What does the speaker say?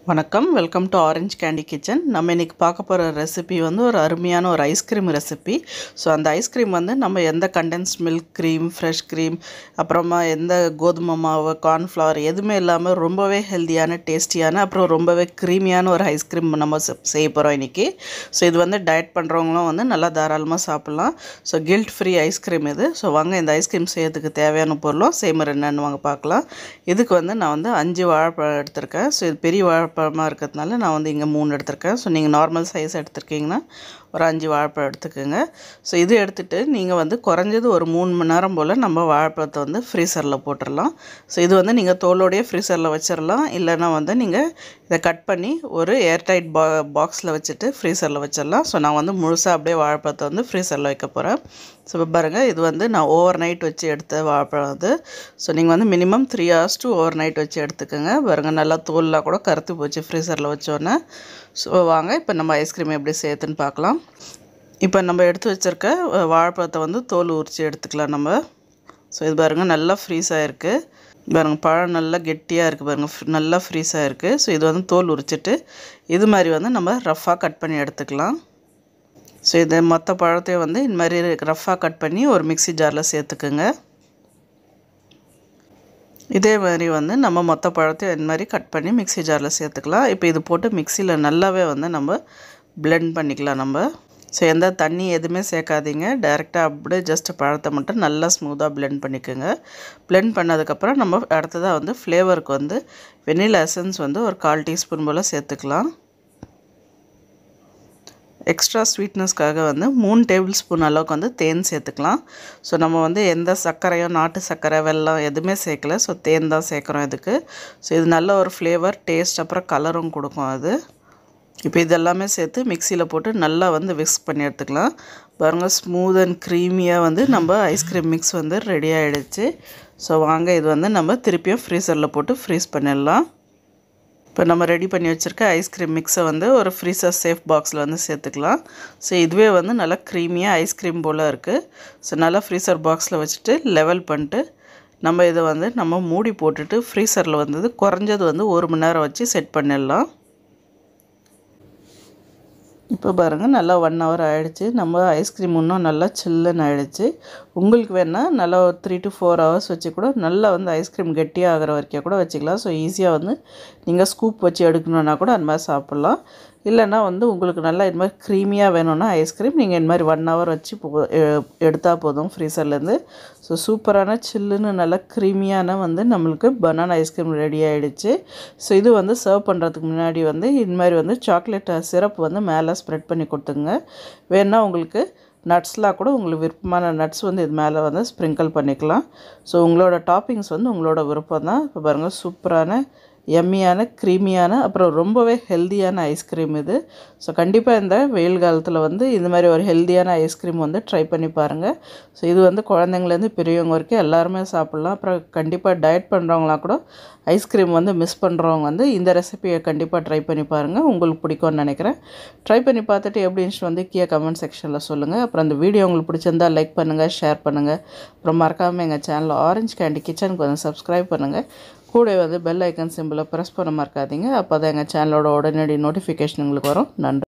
வணக்கம் welcome to orange candy kitchen நம்ம இன்றைக்கி பார்க்க போகிற ரெசிபி வந்து ஒரு அருமையான ஒரு ஐஸ்கிரீம் ரெசிபி ஸோ அந்த ஐஸ்கிரீம் வந்து நம்ம எந்த condensed milk cream fresh cream அப்புறமா எந்த கோதுமை மாவு கார்ன்ஃப்ளவர் எதுவுமே இல்லாமல் ரொம்பவே ஹெல்த்தியான டேஸ்டியான அப்புறம் ரொம்பவே க்ரீமியான ஒரு ஐஸ்கிரீம் நம்ம செ- செய்ய போகிறோம் இன்றைக்கி ஸோ இது வந்து டயட் பண்ணுறவங்களும் வந்து நல்லா தாராளமாக சாப்பிட்லாம் ஸோ கில்ட் ஃப்ரீ ஐஸ்கிரீம் இது ஸோ வாங்க இந்த ஐஸ்கிரீம் செய்யறதுக்கு தேவையான பொருளும் செய்முறை என்னன்னு வாங்க பார்க்கலாம் இதுக்கு வந்து நான் வந்து அஞ்சு வாழைப்பழம் எடுத்திருக்கேன் ஸோ இது பெரிய வாழைப்பழமாக இருக்கிறதுனால நான் வந்து இங்கே மூணு எடுத்திருக்கேன் ஸோ நீங்கள் நார்மல் சைஸ் எடுத்திருக்கீங்கன்னா ஒரு அஞ்சு வாழைப்பழம் எடுத்துக்கோங்க ஸோ இது எடுத்துகிட்டு நீங்கள் வந்து குறைஞ்சது ஒரு மூணு மணி நேரம் போல் நம்ம வாழைப்பழத்தை வந்து ஃப்ரீசரில் போட்டுடலாம் ஸோ இது வந்து நீங்கள் தோலோடையே ஃப்ரீசரில் வச்சிடலாம் இல்லைன்னா வந்து நீங்கள் இதை கட் பண்ணி ஒரு ஏர்டைட் பா பாக்ஸில் வச்சுட்டு ஃப்ரீசரில் வச்சிடலாம் ஸோ நான் வந்து முழுசாக அப்படியே வாழைப்பழத்தை வந்து ஃப்ரீசரில் வைக்க போகிறேன் ஸோ இப்போ பாருங்கள் இது வந்து நான் ஓவர் நைட் வச்சு எடுத்த வாழைப்பழம் அது ஸோ நீங்கள் வந்து minimum three hours to overnight வச்சு எடுத்துக்கோங்க பாருங்கள் நல்லா தோல்லாம் கூட கருத்து போச்சு ஃப்ரீசரில் வச்சோன்னே ஸோ வாங்க இப்போ நம்ம ஐஸ்கிரீம் எப்படி சேர்த்துன்னு பார்க்கலாம் இப்போ நம்ம எடுத்து வச்சுருக்க அஹ், வாழைப்பழத்தை வந்து தோல் உரித்து எடுத்துக்கலாம் நம்ம ஸோ இது பாருங்கள் நல்லா ஃப்ரீஸ் ஆகிருக்கு பாருங்கள் பழம் நல்லா கெட்டியாக இருக்குது பாருங்கள் ஃப்- நல்லா ஃப்ரீஸ் ஆகிருக்கு ஸோ இது வந்து தோல் உரிச்சிட்டு இது மாதிரி வந்து நம்ம ரஃப்பாக கட் பண்ணி எடுத்துக்கலாம் ஸோ இது மொத்த பழத்தையும் வந்து இந்த மாதிரி ரஃப்பாக கட் பண்ணி ஒரு மிக்ஸி ஜாரில் சேர்த்துக்குங்க இதே மாதிரி வந்து நம்ம மொத்த பழத்தையும் இந்த மாதிரி கட் பண்ணி மிக்ஸி ஜாரில் சேர்த்துக்கலாம் இப்போ இது போட்டு மிக்சியில் நல்லாவே வந்து நம்ம blend பண்ணிக்கலாம் நம்ம ஸோ எந்த தண்ணி எதுவுமே சேர்க்காதீங்க டைரெக்டாக அப்படியே ஜஸ்ட் பழத்தை மட்டும் நல்லா ஸ்மூத்தாக blend பண்ணிக்கோங்க blend பண்ணதுக்கப்புறம் நம்ம அடுத்ததாக வந்து ஃப்ளேவருக்கு வந்து வெனிலா எசன்ஸ் வந்து ஒரு கால் டீஸ்பூன் போல் சேர்த்துக்கலாம் எக்ஸ்ட்ரா ஸ்வீட்னஸ்க்காக வந்து மூணு டேபிள் ஸ்பூன் அளவுக்கு வந்து தேன் சேர்த்துக்கலாம் ஸோ நம்ம வந்து எந்த சர்க்கரையோ நாட்டு சர்க்கரை வெல்லம் எதுவுமே சேர்க்கல ஸோ தேன் தான் சேர்க்குறோம் இதுக்கு ஸோ இது நல்ல ஒரு ஃப்ளேவர் டேஸ்ட் அப்புறம் கலரும் கொடுக்கும் அது இப்போ இதெல்லாமே சேர்த்து மிக்சியில் போட்டு நல்லா வந்து மிக்ஸ் பண்ணி எடுத்துக்கலாம் பாருங்கள் ஸ்மூத் அண்ட் க்ரீமியாக வந்து நம்ம ஐஸ்கிரீம் மிக்ஸ் வந்து ரெடி ஆகிடுச்சு ஸோ வாங்க இது வந்து நம்ம திருப்பியும் ஃப்ரீசரில் போட்டு ஃப்ரீஸ் பண்ணிடலாம் இப்போ நம்ம ரெடி பண்ணி வச்சுருக்க ஐஸ்கிரீம் மிக்ஸை வந்து ஒரு ஃப்ரீசர் சேஃப் பாக்ஸில் வந்து சேர்த்துக்கலாம் ஸோ இதுவே வந்து நல்லா க்ரீமியாக ஐஸ்கிரீம் போல் இருக்குது ஸோ நல்லா ஃப்ரீசர் பாக்ஸில் வச்சுட்டு லெவல் பண்ணிட்டு நம்ம இதை வந்து நம்ம மூடி போட்டுட்டு ஃப்ரீசரில் வந்தது குறைஞ்சது வந்து ஒரு மணி நேரம் வச்சு செட் பண்ணிடலாம் இப்போ பாருங்கள் நல்லா ஒன் ஹவர் ஆகிடுச்சு நம்ம ஐஸ்கிரீம் இன்னும் நல்லா சில்லுன்னு ஆகிடுச்சு உங்களுக்கு வேணால் நல்லா ஒரு த்ரீ டு ஃபோர் ஹவர்ஸ் வச்சு கூட நல்லா வந்து ஐஸ்கிரீம் கெட்டியாக ஆகிற வரைக்கும் கூட வச்சுக்கலாம் ஸோ ஈஸியாக வந்து நீங்கள் ஸ்கூப் வச்சு எடுக்கணுன்னா கூட அந்த மாதிரி சாப்பிட்லாம் இல்லைன்னா வந்து உங்களுக்கு நல்லா இது மாதிரி க்ரீமியாக வேணும்னா ஐஸ்கிரீம் நீங்கள் இந்த மாதிரி ஒன் ஹவர் வச்சு போ- எ- எடுத்தால் போதும் ஃப்ரீசர்லேருந்து ஸோ சூப்பரான சில்லுன்னு நல்லா க்ரீமியான வந்து நம்மளுக்கு பனானா ஐஸ்கிரீம் ரெடி ஆகிடுச்சு ஸோ இது வந்து சர்வ் பண்ணுறதுக்கு முன்னாடி வந்து இந்த மாதிரி வந்து சாக்லேட் சிரப் வந்து மேலே ஸ்ப்ரெட் பண்ணி கொடுத்துங்க வேணால் உங்களுக்கு நட்ஸ்லாம் கூட உங்களுக்கு விருப்பமான நட்ஸ் வந்து இது மேலே வந்து ஸ்ப்ரிங்கிள் பண்ணிக்கலாம் ஸோ உங்களோட டாப்பிங்ஸ் வந்து உங்களோட விருப்பம் தான் இப்போ பாருங்கள் சூப்பரான எம்மியான க்ரீமியான அப்புறம் ரொம்பவே ஹெல்தியான ஐஸ்கிரீம் இது ஸோ கண்டிப்பாக இந்த வெயில் காலத்தில் வந்து இந்த மாதிரி ஒரு ஹெல்தியான ஐஸ்கிரீம் வந்து ட்ரை பண்ணி பாருங்கள் ஸோ இது வந்து குழந்தைங்கலேருந்து பெரியவங்க வரைக்கும் எல்லாருமே சாப்பிட்லாம் அப்புறம் கண்டிப்பாக டயட் பண்ணுறவங்களாம் கூட ஐஸ்கிரீம் வந்து மிஸ் பண்ணுறவங்க வந்து இந்த ரெசிபியை கண்டிப்பாக ட்ரை பண்ணி பாருங்கள் உங்களுக்கு பிடிக்கும்னு நினைக்கிறேன் ட்ரை பண்ணி பார்த்துட்டு எப்படி இருந்துச்சு வந்து கீழே கமெண்ட் செக்ஷனில் சொல்லுங்கள் அப்புறம் அந்த வீடியோ உங்களுக்கு பிடிச்சிருந்தா லைக் பண்ணுங்கள் ஷேர் பண்ணுங்கள் அப்புறம் மறக்காமல் எங்கள் சேனல் ஆரஞ்ச் கேண்டி கிச்சனுக்கு வந்து சப்ஸ்கிரைப் பண்ணுங்கள் கூட வந்து பெல் ஐக்கன் சிம்பிளை ப்ரெஸ் பண்ண மறக்காதீங்க அப்போ தான் எங்கள் சேனலோட உடனடி நோட்டிஃபிகேஷன் உங்களுக்கு வரும் நன்றி